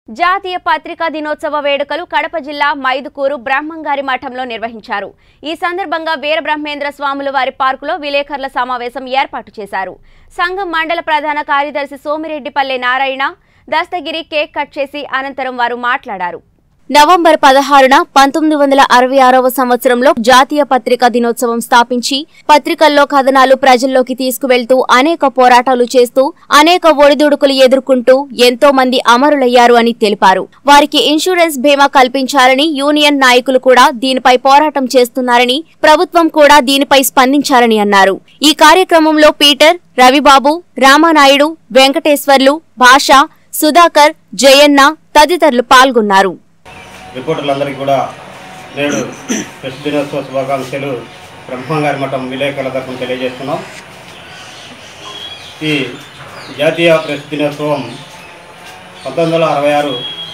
జాతీయ పత్రికా దినోత్సవ వేడుకలు కడప జిల్లా మైదుకూరు బ్రహ్మంగారి మఠంలో నిర్వహించారు ఈ సందర్భంగా వీరబ్రహ్మేంద్ర స్వాముల వారి పార్కులో విలేకరుల సమావేశం ఏర్పాటు చేశారు సంఘం మండల ప్రధాన కార్యదర్శి సోమిరెడ్డిపల్లె నారాయణ దస్తగిరి కేక్ కట్ చేసి అనంతరం వారు మాట్లాడారు నవంబర్ పదహారున పంతొమ్మిది వందల అరవై ఆరవ సంవత్సరంలో జాతీయ పత్రికా దినోత్సవం స్థాపించి పత్రికల్లో కథనాలు ప్రజల్లోకి తీసుకువెళ్తూ అనేక పోరాటాలు చేస్తూ అనేక ఒడిదుడుకులు ఎదుర్కొంటూ ఎంతో మంది అమరులయ్యారు అని తెలిపారు వారికి ఇన్సూరెన్స్ బీమా కల్పించాలని యూనియన్ నాయకులు కూడా దీనిపై పోరాటం చేస్తున్నారని ప్రభుత్వం కూడా దీనిపై స్పందించాలని అన్నారు ఈ కార్యక్రమంలో పీటర్ రవిబాబు రామానాయుడు వెంకటేశ్వర్లు భాష సుధాకర్ జయన్న తదితరులు పాల్గొన్నారు రిపోర్టర్లందరికీ కూడా నేడు ప్రెస్ దినోత్సవ శుభాకాంక్షలు బ్రహ్మంగారి మఠం విలేకరుల తరఫున తెలియజేస్తున్నాం ఈ జాతీయ ప్రెస్ దినోత్సవం పంతొమ్మిది వందల అరవై ఆరు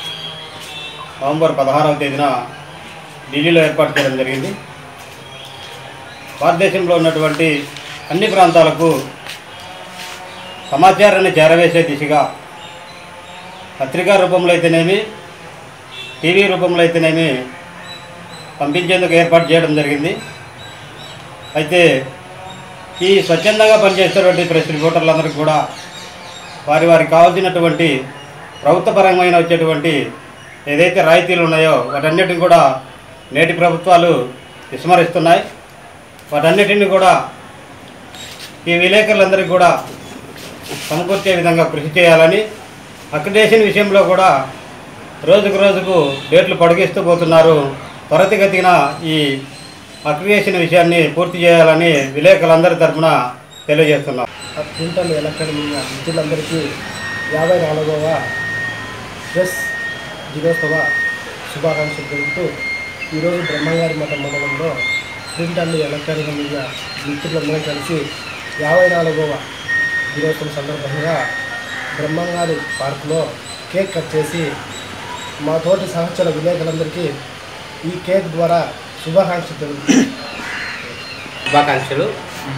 నవంబర్ పదహారవ తేదీన ఢిల్లీలో ఏర్పాటు చేయడం జరిగింది భారతదేశంలో ఉన్నటువంటి అన్ని ప్రాంతాలకు సమాచారాన్ని చేరవేసే దిశగా పత్రికా రూపంలో అయితేనేమి టీవీ రూపంలో అయితేనేమి పంపించేందుకు ఏర్పాటు చేయడం జరిగింది అయితే ఈ స్వచ్ఛందంగా పనిచేసేటువంటి ప్రెస్ రిపోర్టర్లందరికీ కూడా వారి వారికి కావాల్సినటువంటి ప్రభుత్వపరమైన వచ్చేటువంటి ఏదైతే రాయితీలు ఉన్నాయో వాటన్నిటిని కూడా నేటి ప్రభుత్వాలు విస్మరిస్తున్నాయి వాటన్నిటిని కూడా ఈ విలేకరులందరికీ కూడా సమకూర్చే విధంగా కృషి చేయాలని అక్రిడేషన్ విషయంలో కూడా రోజుకు రోజుకు డేట్లు పొడిగిస్తూ పోతున్నారు త్వరితగతిన ఈ అక్రిడేషన్ విషయాన్ని పూర్తి చేయాలని విలేకరులందరి తరఫున తెలియజేస్తున్నాం ప్రింటర్ ఎలక్ట్రానిక్ మిత్రులందరికీ యాభై నాలుగవ ప్రెస్ దినోత్సవ శుభాకాంక్షలు తెలుపుతూ ఈరోజు బ్రహ్మంగారి మఠం మండలంలో ప్రింట్ అండ్ ఎలక్ట్రానిక్ మీడియా మిత్రులందరూ కలిసి యాభై నాలుగవ దినోత్సవం సందర్భంగా బ్రహ్మంగారి పార్కులో కేక్ కట్ చేసి మా తోటి సహచర విలేకరులందరికీ ఈ కేక్ ద్వారా శుభాకాంక్షలు తెలుపుతూ శుభాకాంక్షలు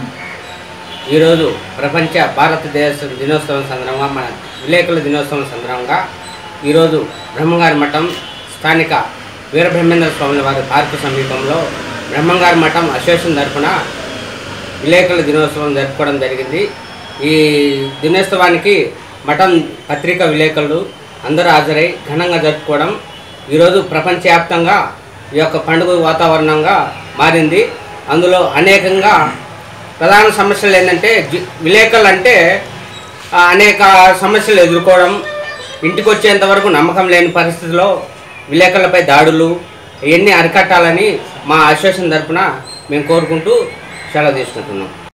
ఈరోజు ప్రపంచ భారతదేశ దినోత్సవం సందర్భంగా మన విలేకరుల దినోత్సవం సందర్భంగా ఈరోజు బ్రహ్మంగారి మఠం స్థానిక వీరబ్రహ్మేంద్ర స్వామి వారి పార్కు సమీపంలో బ్రహ్మంగారి మఠం అసోసియేషన్ తరఫున విలేకరుల దినోత్సవం జరుపుకోవడం జరిగింది ఈ దినోత్సవానికి మఠం పత్రికా విలేకరులు అందరూ హాజరై ఘనంగా జరుపుకోవడం ఈరోజు ప్రపంచవ్యాప్తంగా ఈ యొక్క పండుగ వాతావరణంగా మారింది అందులో అనేకంగా ప్రధాన సమస్యలు ఏంటంటే జి- విలేకరులు అంటే ఆ, అనేక సమస్యలు ఎదుర్కోవడం ఇంటికి వచ్చేంత వరకు నమ్మకం లేని పరిస్థితిలో విలేకరులపై దాడులు ఇవన్నీ అరికట్టాలని మా అసోసియేషన్ తరఫున మేము కోరుకుంటూ సెలవు తీసుకుంటున్నాం